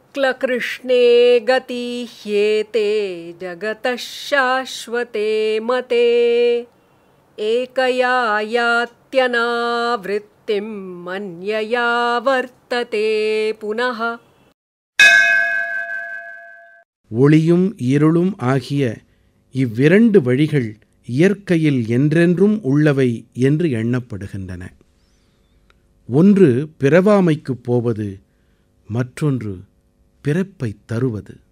शुक्लकृष्णे गतिह्येते जगतः शाश्वते मते एकया यात्यनावृत्तिं मन्यया वर्तते पुनः ஒளியும் இருளும் ஆகிய இவ்விரண்டு வழிகள் இயற்கையில் என்றென்றும் உள்ளவை என்று எண்ணப்படுகின்றன ஒன்று பிறவாமைக்குப் போவது மற்றொன்று பிறப்பைத் தருவது